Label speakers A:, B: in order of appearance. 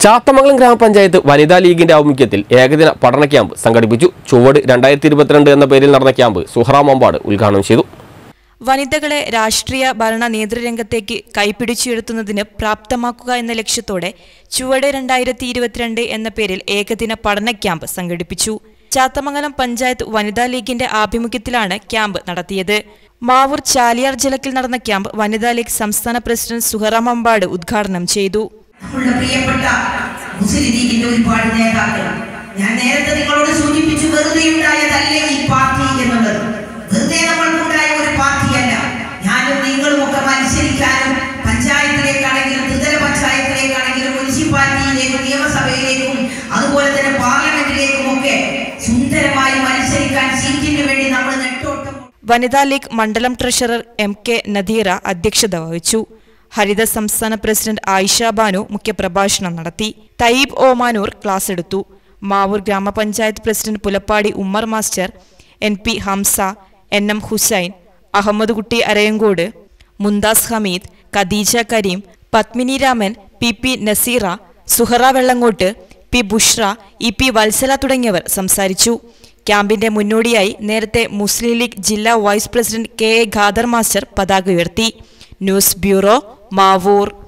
A: ചാത്തമംഗലം ഗ്രാമപഞ്ചായത്ത് വനിതാ ലീഗിന്റെ ആഭിമുഖ്യത്തിൽ ഏകദിന പഠന ക്യാമ്പ് സംഘടിപ്പിച്ചു ചുവട് രണ്ടായിരത്തി ഇരുപത്തിരണ്ട് എന്ന പേരിൽ നടന്ന ക്യാമ്പ് സുഹറ മമ്പാട് ഉദ്ഘാടനം ചെയ്തു
B: വനിതകളെ രാഷ്ട്രീയ ഭരണ നേതൃരംഗത്തേക്ക് കൈപിടിച്ചുയർത്തുന്നതിന് പ്രാപ്തമാക്കുക എന്ന ലക്ഷ്യത്തോടെ ചുവട് രണ്ടായിരത്തി ഇരുപത്തിരണ്ട് എന്ന പേരിൽ ഏകദിന പഠന ക്യാമ്പ് സംഘടിപ്പിച്ചു ചാത്തമംഗലം പഞ്ചായത്ത് വനിതാ ലീഗിന്റെ ആഭിമുഖ്യത്തിലാണ് ക്യാമ്പ് നടത്തിയത് മാവൂർ ചാലിയാർ ജലക്കിൽ നടന്ന ക്യാമ്പ് വനിതാ ലീഗ് സംസ്ഥാന പ്രസിഡന്റ് സുഹറ മമ്പാട് ഉദ്ഘാടനം ചെയ്തു
C: ഉള്ള പ്രിയപ്പെട്ട മുസ്ലിം ലീഗിന്റെ ഒരുപാട് നേതാക്കൾ ഞാൻ നേരത്തെ നിങ്ങളോട് സൂചിപ്പിച്ചു വെറുതെ ഉണ്ടായതല്ലേ ഈ പാർട്ടി എന്നുള്ളത് വെറുതെ നമ്മൾക്കുണ്ടായ ഒരു പാർട്ടിയല്ല ഞാനും നിങ്ങളും ഒക്കെ മത്സരിക്കാനും പഞ്ചായത്തിലേക്കാണെങ്കിലും ത്രിതല പഞ്ചായത്തിലേക്കാണെങ്കിലും മുനിസിപ്പാലിറ്റിയിലേക്കും നിയമസഭയിലേക്കും അതുപോലെ തന്നെ പാർലമെന്റിലേക്കും ഒക്കെ സുന്ദരമായി മത്സരിക്കാൻ സീറ്റിന് വേണ്ടി നമ്മൾ നെട്ടോട്ടം
B: വനിതാ ലീഗ് മണ്ഡലം ട്രഷറർ എം കെ നദീറ അധ്യക്ഷത വഹിച്ചു ഹരിത സംസ്ഥാന പ്രസിഡന്റ് ആയിഷ ബാനു മുഖ്യപ്രഭാഷണം നടത്തി തയ്യബ് ഓമാനൂർ ക്ലാസ് എടുത്തു മാവൂർ ഗ്രാമപഞ്ചായത്ത് president Pulappadi Ummer master N P Hamsa N M Hussain Ahammed Kutty Arayankode Mumthaz Hameed Khadeeja Kareem Padmini Raman P P Naseera Suhara Vellangot P Bushra E P Valsala തുടങ്ങിയവർ സംസാരിച്ചു ക്യാമ്പിന്റെ മുന്നോടിയായി നേരത്തെ മുസ്ലിം ലീഗ് ജില്ലാ vice president K A Khader master പതാക ഉയർത്തി ന്യൂസ് ബ്യൂറോ മാവൂർ